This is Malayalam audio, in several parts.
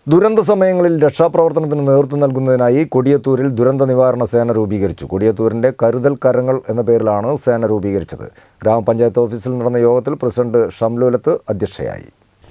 ദുരന്ത സമയങ്ങളിൽ രക്ഷാപ്രവർത്തനത്തിന് നേതൃത്വം നൽകുന്നതിനായി കൊടിയത്തൂരിൽ ദുരന്ത നിവാരണ സേന രൂപീകരിച്ചു കൊടിയത്തൂരിന്റെ കരുതൽ കരങ്ങൾ എന്ന പേരിലാണ് സേന രൂപീകരിച്ചത് ഗ്രാമപഞ്ചായത്ത് ഓഫീസിൽ നടന്ന യോഗത്തിൽ പ്രസിഡന്റ് ഷംലുലത്ത് അധ്യക്ഷയായി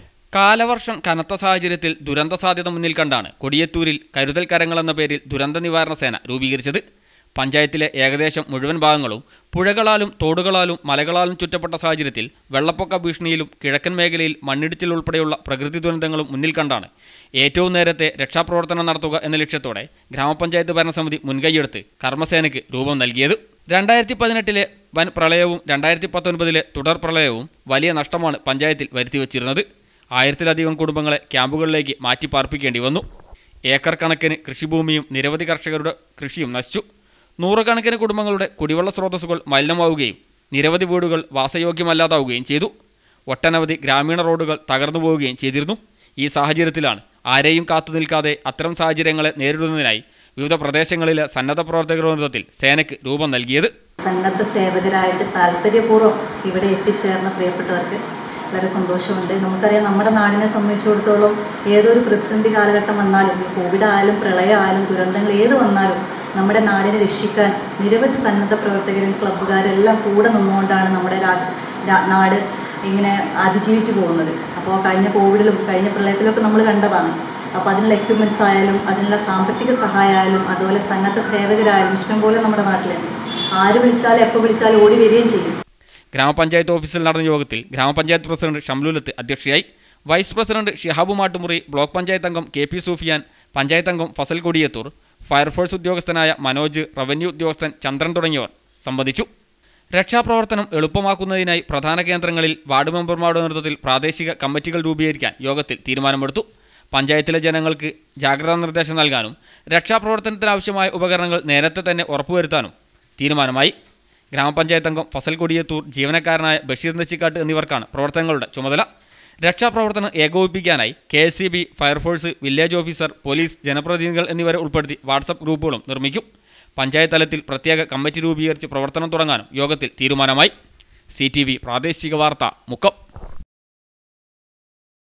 കാലവർഷം കനത്ത സാഹചര്യത്തിൽ ദുരന്ത സാധ്യത മുന്നിൽ കണ്ടാണ് കൊടിയത്തൂരിൽ കരുതൽ കരങ്ങൾ എന്ന പേരിൽ ദുരന്ത നിവാരണ സേന രൂപീകരിച്ചത് പഞ്ചായത്തിലെ ഏകദേശം മുഴുവൻ ഭാഗങ്ങളും പുഴകളാലും തോടുകളാലും മലകളാലും ചുറ്റപ്പെട്ട സാഹചര്യത്തിൽ വെള്ളപ്പൊക്ക ഭീഷണിയിലും കിഴക്കൻ മേഖലയിൽ മണ്ണിടിച്ചിൽ ഉൾപ്പെടെയുള്ള പ്രകൃതി ദുരന്തങ്ങളും മുന്നിൽ കണ്ടാണ് ഏറ്റവും നേരത്തെ രക്ഷാപ്രവർത്തനം നടത്തുക എന്ന ലക്ഷ്യത്തോടെ ഗ്രാമപഞ്ചായത്ത് ഭരണസമിതി മുൻകൈയെടുത്ത് കർമ്മസേനയ്ക്ക് രൂപം നൽകിയത് രണ്ടായിരത്തി പതിനെട്ടിലെ വൻ പ്രളയവും രണ്ടായിരത്തി പത്തൊൻപതിലെ തുടർ പ്രളയവും വലിയ നഷ്ടമാണ് പഞ്ചായത്തിൽ വരുത്തിവച്ചിരുന്നത് ആയിരത്തിലധികം കുടുംബങ്ങളെ ക്യാമ്പുകളിലേക്ക് മാറ്റി പാർപ്പിക്കേണ്ടി വന്നു ഏക്കർ കണക്കിന് കൃഷിഭൂമിയും നിരവധി കർഷകരുടെ കൃഷിയും നശിച്ചു നൂറുകണക്കിന് കുടുംബങ്ങളുടെ കുടിവെള്ള സ്രോതസ്സുകൾ മലിനമാവുകയും നിരവധി വീടുകൾ വാസയോഗ്യമല്ലാതാവുകയും ചെയ്തു ഒട്ടനവധി ഗ്രാമീണ റോഡുകൾ തകർന്നു പോവുകയും ചെയ്തിരുന്നു ഈ സാഹചര്യത്തിലാണ് ആരെയും കാത്തു നിൽക്കാതെ അത്തരം സാഹചര്യങ്ങളെ നേരിടുന്നതിനായി വിവിധ പ്രദേശങ്ങളിലെ സന്നദ്ധ പ്രവർത്തകരുടെ നേതൃത്വത്തിൽ സേനയ്ക്ക് രൂപം നൽകിയത് സന്നദ്ധ സേവകരായിട്ട് താല്പര്യപൂർവ്വം ഇവിടെ എത്തിച്ചേർന്ന പ്രിയപ്പെട്ടവർക്ക് വളരെ സന്തോഷമുണ്ട് നമുക്കറിയാം നമ്മുടെ നാടിനെ സംബന്ധിച്ചിടത്തോളം ഏതൊരു പ്രതിസന്ധി കാലഘട്ടം വന്നാലും ഈ കോവിഡ് ആയാലും പ്രളയമായാലും ദുരന്തങ്ങൾ ഏത് വന്നാലും നമ്മുടെ നാടിനെ രക്ഷിക്കാൻ നിരവധി സന്നദ്ധ പ്രവർത്തകരും ക്ലബ്ബുകാരെല്ലാം കൂടെ നിന്നുകൊണ്ടാണ് നമ്മുടെ രാ- രാ- നാട് ഇങ്ങനെ അതിജീവിച്ചു പോകുന്നത് അപ്പോൾ കഴിഞ്ഞ കോവിഡിലും കഴിഞ്ഞ പ്രളയത്തിലൊക്കെ നമ്മൾ കണ്ടതാണ് അപ്പോൾ അതിനുള്ള എക്യുപ്മെൻറ്റ്സ് ആയാലും അതിനുള്ള സാമ്പത്തിക സഹായമായാലും അതുപോലെ സന്നദ്ധ സേവകരായാലും ഇഷ്ടംപോലെ നമ്മുടെ നാട്ടിലുണ്ട് ആര് വിളിച്ചാലും എപ്പോൾ വിളിച്ചാലും ഓടി വരികയും ചെയ്യും ഗ്രാമപഞ്ചായത്ത് ഓഫീസിൽ നടന്ന യോഗത്തിൽ ഗ്രാമപഞ്ചായത്ത് പ്രസിഡന്റ് ഷംലുലത്ത് അധ്യക്ഷയായി vice president Shihabu Mattumuri block panchayat അംഗം കെ പി സൂഫിയാൻ പഞ്ചായത്ത് അംഗം ഫസൽ കൊടിയത്തൂർ ഫയർഫോഴ്സ് ഉദ്യോഗസ്ഥനായ മനോജ് റവന്യൂ ഉദ്യോഗസ്ഥൻ ചന്ദ്രൻ തുടങ്ങിയവർ സംബന്ധിച്ചു രക്ഷാപ്രവർത്തനം എളുപ്പമാക്കുന്നതിനായി പ്രധാന കേന്ദ്രങ്ങളിൽ വാർഡ് മെമ്പർമാരുടെ നേതൃത്വത്തിൽ പ്രാദേശിക കമ്മിറ്റികൾ രൂപീകരിക്കാൻ യോഗത്തിൽ തീരുമാനമെടുത്തു പഞ്ചായത്തിലെ ജനങ്ങൾക്ക് ജാഗ്രതാ നിർദ്ദേശം നൽകാനും രക്ഷാപ്രവർത്തനത്തിനാവശ്യമായ ഉപകരണങ്ങൾ നേരത്തെ തന്നെ ഉറപ്പുവരുത്താനും തീരുമാനമായി ഗ്രാമപഞ്ചായത്ത് അംഗം ഫസൽ കൊടിയത്തൂർ ജീവനക്കാരനായ ബഷീർ നെച്ചിക്കാട്ട് എന്നിവർക്കാണ് പ്രവർത്തനങ്ങളുടെ ചുമതല രക്ഷാപ്രവർത്തനം ഏകോപിപ്പിക്കാനായി K S C B fire force village officer police ജനപ്രതിനിധികൾ എന്നിവരെ ഉൾപ്പെടുത്തി വാട്സപ്പ് ഗ്രൂപ്പുകളും നിർമ്മിക്കും പഞ്ചായത്ത് തലത്തിൽ പ്രത്യേക കമ്മിറ്റി രൂപീകരിച്ച് പ്രവർത്തനം തുടങ്ങാനും യോഗത്തിൽ തീരുമാനമായി സി പ്രാദേശിക വാർത്ത മുക്കം